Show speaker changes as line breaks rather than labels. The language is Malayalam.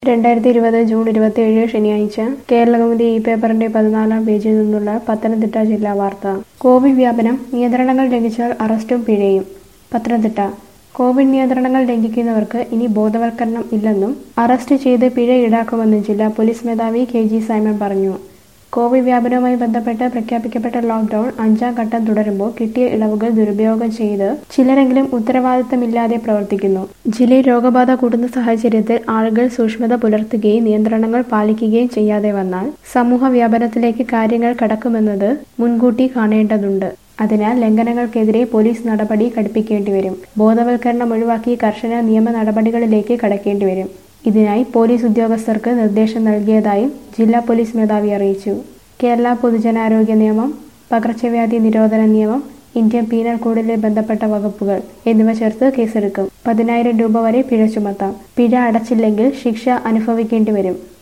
രണ്ടായിരത്തി ഇരുപത് ജൂൺ ഇരുപത്തിയേഴ് ശനിയാഴ്ച കേരളകൗമുദി ഈ പേപ്പറിന്റെ പതിനാലാം പേജിൽ നിന്നുള്ള പത്തനംതിട്ട ജില്ലാ വാർത്ത കോവിഡ് വ്യാപനം നിയന്ത്രണങ്ങൾ ലംഘിച്ചാൽ അറസ്റ്റും പിഴയും പത്തനംതിട്ട കോവിഡ് നിയന്ത്രണങ്ങൾ ലംഘിക്കുന്നവർക്ക് ഇനി ബോധവൽക്കരണം ഇല്ലെന്നും അറസ്റ്റ് ചെയ്ത് പിഴ ഈടാക്കുമെന്നും ജില്ലാ പോലീസ് മേധാവി കെ ജി സൈമൺ പറഞ്ഞു കോവിഡ് വ്യാപനവുമായി ബന്ധപ്പെട്ട് പ്രഖ്യാപിക്കപ്പെട്ട ലോക്ക്ഡൌൺ അഞ്ചാം ഘട്ടം തുടരുമ്പോൾ കിട്ടിയ ഇളവുകൾ ദുരുപയോഗം ചെയ്ത് ചിലരെങ്കിലും ഉത്തരവാദിത്തമില്ലാതെ പ്രവർത്തിക്കുന്നു ജില്ലയിൽ രോഗബാധ കൂടുന്ന സാഹചര്യത്തിൽ ആളുകൾ സൂക്ഷ്മത പുലർത്തുകയും നിയന്ത്രണങ്ങൾ പാലിക്കുകയും ചെയ്യാതെ വന്നാൽ സമൂഹ വ്യാപനത്തിലേക്ക് കാര്യങ്ങൾ കടക്കുമെന്നത് മുൻകൂട്ടി കാണേണ്ടതുണ്ട് അതിനാൽ ലംഘനങ്ങൾക്കെതിരെ പോലീസ് നടപടി കടുപ്പിക്കേണ്ടി വരും ബോധവൽക്കരണം ഒഴിവാക്കി കർശന നിയമ നടപടികളിലേക്ക് കടക്കേണ്ടി വരും ഇതിനായി പോലീസ് ഉദ്യോഗസ്ഥർക്ക് നിർദ്ദേശം നൽകിയതായും ജില്ലാ പോലീസ് മേധാവി അറിയിച്ചു കേരള പൊതുജനാരോഗ്യ നിയമം പകർച്ചവ്യാധി നിരോധന നിയമം ഇന്ത്യൻ പീനൽ കോഡിലെ ബന്ധപ്പെട്ട വകുപ്പുകൾ എന്നിവ ചേർത്ത് കേസെടുക്കും പതിനായിരം രൂപ വരെ പിഴ ചുമത്താം പിഴ അടച്ചില്ലെങ്കിൽ ശിക്ഷ അനുഭവിക്കേണ്ടി വരും